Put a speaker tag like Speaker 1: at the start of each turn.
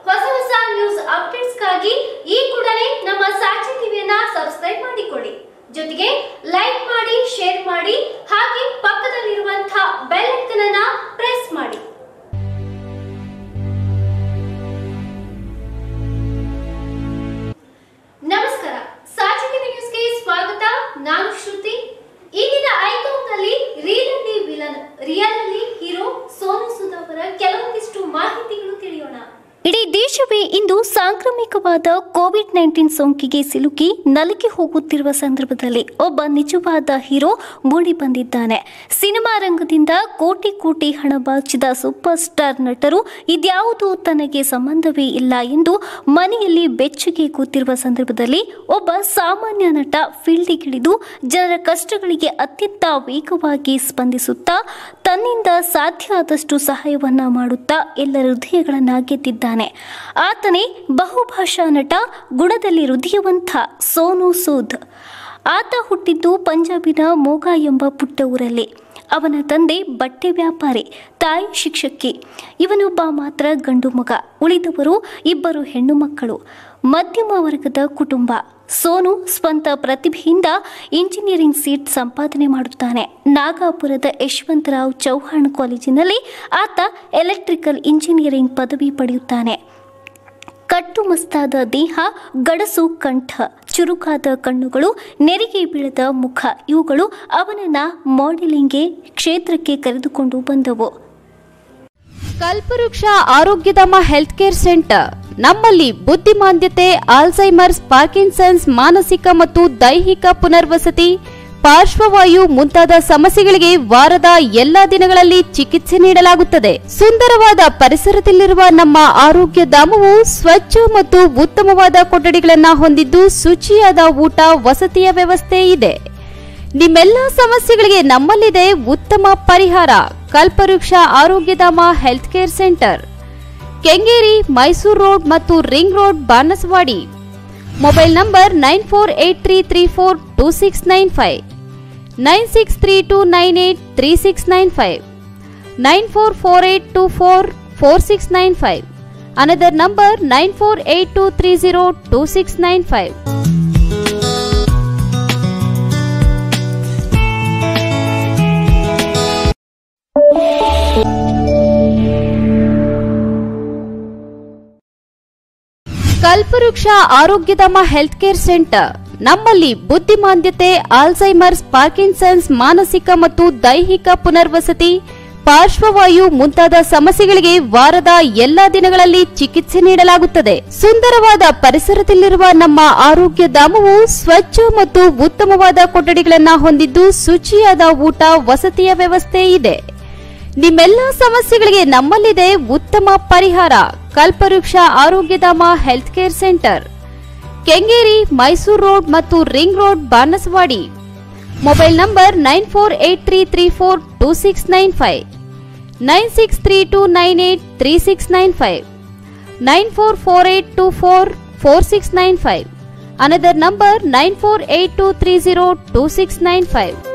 Speaker 1: ಹೊಸ ಹೊಸ ನ್ಯೂಸ್ ಅಪ್ಡೇಟ್ಸ್ಗಾಗಿ ಈ ಕೂಡಲೇ ನಮ್ಮ ಸಾಕ್ಷಿ ಟಿವಿಯನ್ನ ಸಬ್ಸ್ಕ್ರೈಬ್ ಮಾಡಿಕೊಳ್ಳಿ ಜೊತೆಗೆ ಲೈಕ್ ಮಾಡಿ ಶೇರ್ ಮಾಡಿ ಹಾಗೆ ಪಕ್ಕದಲ್ಲಿರುವಂತಹ ಬೆಲ್ ಐಕನ್ ಅನ್ನ ಪ್ರೆಸ್ ಮಾಡಿ ನಮಸ್ಕಾರ ಸಾಕ್ಷಿ ಟಿವಿ ನ್ಯೂಸ್ಗೆ ಸ್ವಾಗತ ನಾನು ಶ್ರುತಿ ಇಂದಿನ ಐಕಾನ್ನಲ್ಲಿ ರೀಲ್ ಅಲ್ಲಿ ವಿಲನ್ ರಿಯಲ್ ಅಲ್ಲಿ ಹೀರೋ ಸೋನು ಸೂದ್ ಅವರ ಕೆಲವೊಂದಿಷ್ಟು ಮಾಹಿತಿಗಳು ತಿಳಿಯೋಣ
Speaker 2: ಇಡೀ ದೇಶವೇ ಇಂದು ಸಾಂಕ್ರಾಮಿಕವಾದ ಕೋವಿಡ್ ನೈನ್ಟೀನ್ ಸೋಂಕಿಗೆ ಸಿಲುಕಿ ನಲುಗಿ ಹೋಗುತ್ತಿರುವ ಸಂದರ್ಭದಲ್ಲಿ ಒಬ್ಬ ನಿಜವಾದ ಹೀರೋ ಮೂಡಿ ಬಂದಿದ್ದಾನೆ ಸಿನಿಮಾ ರಂಗದಿಂದ ಕೋಟಿ ಕೋಟಿ ಹಣ ಬಾಚಿದ ಸೂಪರ್ ಸ್ಟಾರ್ ನಟರು ಇದ್ಯಾವುದೂ ತನಗೆ ಸಂಬಂಧವೇ ಇಲ್ಲ ಎಂದು ಮನೆಯಲ್ಲಿ ಬೆಚ್ಚಗೆ ಕೂತಿರುವ ಸಂದರ್ಭದಲ್ಲಿ ಒಬ್ಬ ಸಾಮಾನ್ಯ ನಟ ಫೀಲ್ಡಿಗಿಳಿದು ಜನರ ಕಷ್ಟಗಳಿಗೆ ಅತ್ಯಂತ ವೇಗವಾಗಿ ಸ್ಪಂದಿಸುತ್ತಾ ತನ್ನಿಂದ ಸಾಧ್ಯ ಆದಷ್ಟು ಸಹಾಯವನ್ನ ಮಾಡುತ್ತಾ ಎಲ್ಲರ ಹೃದಯಗಳನ್ನ ಗೆದ್ದಿದ್ದಾನೆ ಆತನೇ ಬಹುಭಾಷಾ ನಟ ಗುಣದಲ್ಲಿ ಹೃದಯವಂತ ಸೋನು ಸೂದ್ ಆತ ಹುಟ್ಟಿದ್ದು ಪಂಜಾಬಿನ ಮೋಗಾ ಎಂಬ ಪುಟ್ಟ ಊರಲ್ಲಿ ಅವನ ತಂದೆ ಬಟ್ಟೆ ವ್ಯಾಪಾರಿ ತಾಯಿ ಶಿಕ್ಷಕಿ ಇವನೊಬ್ಬ ಮಾತ್ರ ಗಂಡು ಮಗ ಉಳಿದವರು ಇಬ್ಬರು ಹೆಣ್ಣು ಮಕ್ಕಳು ಮಧ್ಯಮ ವರ್ಗದ ಕುಟುಂಬ ಸೋನು ಸ್ವಂತ ಪ್ರತಿಭೆಯಿಂದ ಇಂಜಿನಿಯರಿಂಗ್ ಸೀಟ್ ಸಂಪಾದನೆ ಮಾಡುತ್ತಾನೆ ನಾಗಾಪುರದ ಯಶವಂತರಾವ್ ಚೌಹಾಣ್ ಕಾಲೇಜಿನಲ್ಲಿ ಆತ ಎಲೆಕ್ಟ್ರಿಕಲ್ ಇಂಜಿನಿಯರಿಂಗ್ ಪದವಿ ಪಡೆಯುತ್ತಾನೆ ಕಟ್ಟುಮಸ್ತಾದ ದೇಹ ಗಡಸು ಕಂಠ ಚುರುಕಾದ ಕಣ್ಣುಗಳು ನೆರಿಗೆ ಬೀಳದ ಮುಖ ಇವುಗಳು ಅವನನ್ನ ಮಾಡೆಲಿಂಗ್ಗೆ ಕ್ಷೇತ್ರಕ್ಕೆ ಕರೆದುಕೊಂಡು ಬಂದವು
Speaker 3: ಕಲ್ಪವೃಕ್ಷ ಆರೋಗ್ಯಧಾಮ ಹೆಲ್ತ್ ಕೇರ್ ಸೆಂಟರ್ ನಮ್ಮಲ್ಲಿ ಬುದ್ಧಿಮಾಂದ್ಯತೆ ಆಲ್ಝೈಮರ್ಸ್ ಪಾರ್ಕಿನ್ಸನ್ಸ್ ಮಾನಸಿಕ ಮತ್ತು ದೈಹಿಕ ಪುನರ್ವಸತಿ ಪಾರ್ಶ್ವವಾಯು ಮುಂತಾದ ಸಮಸ್ಯೆಗಳಿಗೆ ವಾರದ ಎಲ್ಲಾ ದಿನಗಳಲ್ಲಿ ಚಿಕಿತ್ಸೆ ನೀಡಲಾಗುತ್ತದೆ ಸುಂದರವಾದ ಪರಿಸರದಲ್ಲಿರುವ ನಮ್ಮ ಆರೋಗ್ಯ ಧಾಮವು ಸ್ವಚ್ಛ ಮತ್ತು ಉತ್ತಮವಾದ ಕೊಠಡಿಗಳನ್ನ ಹೊಂದಿದ್ದು ಶುಚಿಯಾದ ಊಟ ವಸತಿಯ ವ್ಯವಸ್ಥೆ ಇದೆ ನಿಮ್ಮೆಲ್ಲ ಸಮಸ್ಯೆಗಳಿಗೆ ನಮ್ಮಲ್ಲಿದೆ ಉತ್ತಮ ಪರಿಹಾರ Kalpavriksha Arogyadhama health care centre Kengeri Mysuru road ಮತ್ತು ring road Banaswadi mobile number nine four eight three three four two six nine five nine six three two nine eight three six nine five nine four four eight two four four six nine five another number nine four eight two three zero two six nine five Kalpavriksha Arogyadhama health care centre ನಮ್ಮಲ್ಲಿ ಬುದ್ಧಿಮಾಂದ್ಯತೆ Alzheimer's Parkinson's ಮಾನಸಿಕ ಮತ್ತು ದೈಹಿಕ ಪುನರ್ವಸತಿ ಪಾರ್ಶ್ವವಾಯು ಮುಂತಾದ ಸಮಸ್ಯೆಗಳಿಗೆ ವಾರದ ಎಲ್ಲಾ ದಿನಗಳಲ್ಲಿ ಚಿಕಿತ್ಸೆ ನೀಡಲಾಗುತ್ತದೆ ಸುಂದರವಾದ ಪರಿಸರದಲ್ಲಿರುವ ನಮ್ಮ ಆರೋಗ್ಯ ಧಾಮವು ಸ್ವಚ್ಛ ಮತ್ತು ಉತ್ತಮವಾದ ಕೊಠಡಿಗಳನ್ನ ಹೊಂದಿದ್ದು ಶುಚಿಯಾದ ಊಟ ವಸತಿಯ ವ್ಯವಸ್ಥೆ ಇದೆ ನಿಮ್ಮೆಲ್ಲ ಸಮಸ್ಯೆಗಳಿಗೆ ನಮ್ಮಲ್ಲಿದೆ ಉತ್ತಮ ಪರಿಹಾರ Kalpavriksha Arogyadhama health care centre Kengeri Mysuru road ಮತ್ತು ring road Banaswadi mobile number nine four eight three three four two six nine five nine six three two nine eight three six nine five nine four four eight two four four six nine five another number nine four eight two three zero two six nine five